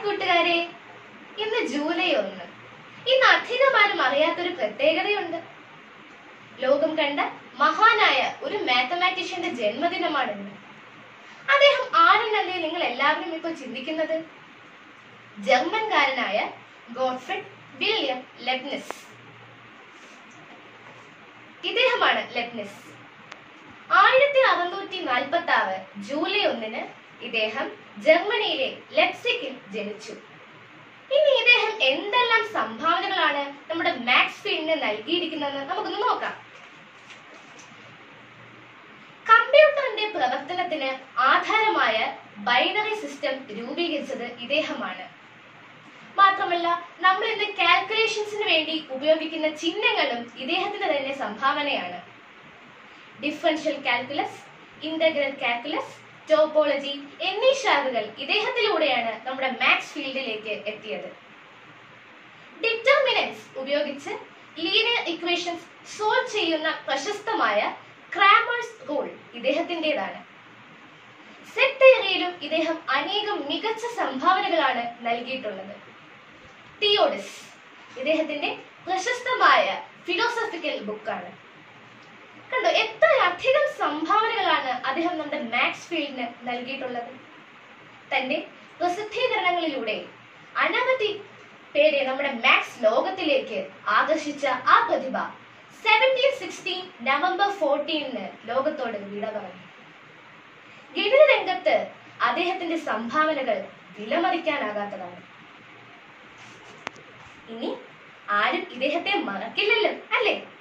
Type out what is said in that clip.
കൂട്ടുകാരെ ഇന്ന് ജൂലൈ ഒന്ന് ഇന്ന് അധികമാരും അറിയാത്തൊരു പ്രത്യേകതയുണ്ട് ലോകം കണ്ട മഹാനായ ഒരു മാത്തമാറ്റീഷ്യന്റെ ജന്മദിനമാണ് ഇന്ന് അദ്ദേഹം ആരെന്നല്ലേ നിങ്ങൾ എല്ലാവരും ഇപ്പോൾ ചിന്തിക്കുന്നത് ജർമ്മൻകാരനായ ഗോഡ്ഫ്രിഡ് വില്യം ലെബ്നിസ് ഇദ്ദേഹമാണ് ലെബ്നിസ് ആയിരത്തി അറുന്നൂറ്റി നാൽപ്പത്തി ആറ് ജൂലൈ ഒന്നിന് ഇദ്ദേഹം ജർമ്മനിയിലെ ലെപ്സിക്കിൽ ജനിച്ചു ഇനി ഇദ്ദേഹം എന്തെല്ലാം സംഭാവനകളാണ് നമ്മുടെ മാക്സ് ഫീൽഡിന് നൽകിയിരിക്കുന്നതെന്ന് നമുക്കൊന്ന് നോക്കാം കമ്പ്യൂട്ടറിന്റെ പ്രവർത്തനത്തിന് ആധാരമായ ബൈനറി സിസ്റ്റം രൂപീകരിച്ചത് ഇദ്ദേഹമാണ് മാത്രമല്ല നമ്മൾ ഇന്ന് കാൽക്കുലേഷൻസിന് വേണ്ടി ഉപയോഗിക്കുന്ന ചിഹ്നങ്ങളും ഇദ്ദേഹത്തിന്റെ തന്നെ സംഭാവനയാണ് differential calculus integral calculus topology എന്നീ ശാഖകൾ ഇദ്ദേഹത്തിലൂടെയാണ് നമ്മുടെ മാത്സ് ഫീൽഡിലേക്ക് എത്തിയത് ഡിറ്റർമിനൻസ് ഉപയോഗിച്ച് ലീനിയർ ഇക്വേഷൻസ് സോൾവ് ചെയ്യുന്ന പ്രശസ്തമായ ക്രാമേഴ്സ് റൂൾ ഇദ്ദേഹത്തിൻ്റെതാണ് സെറ്റ് തിയറിയിലും ഇദ്ദേഹം അനേകം മികച്ച സംഭാവനകളാണ് നൽകിയിട്ടുള്ളത് തിയോഡിസ് ഇദ്ദേഹത്തിന്റെ പ്രശസ്തമായ ഫിലോസഫിക്കൽ ബുക്കാണ് കണ്ടോ എത്രയധികം സംഭാവനകളാണ് അദ്ദേഹം നമ്മുടെ മാത്സ് ഫീൽഡിന് നൽകിയിട്ടുള്ളത് തന്റെ പ്രസിദ്ധീകരണങ്ങളിലൂടെ അനവധി പേരെ നമ്മുടെ മാത്സ് ലോകത്തിലേക്ക് ആകർഷിച്ച ആ പ്രതിഭ സെവൻറ്റീൻ സിക്സ്റ്റീൻ നവംബർ ഫോർട്ടീനിന് ലോകത്തോട് വിട പറഞ്ഞു ഗണിത രംഗത്ത് അദ്ദേഹത്തിന്റെ സംഭാവനകൾ വിലമതിക്കാനാകാത്തതാണ് ഇനി ആരും ഇദ്ദേഹത്തെ മറക്കില്ലല്ലോ അല്ലേ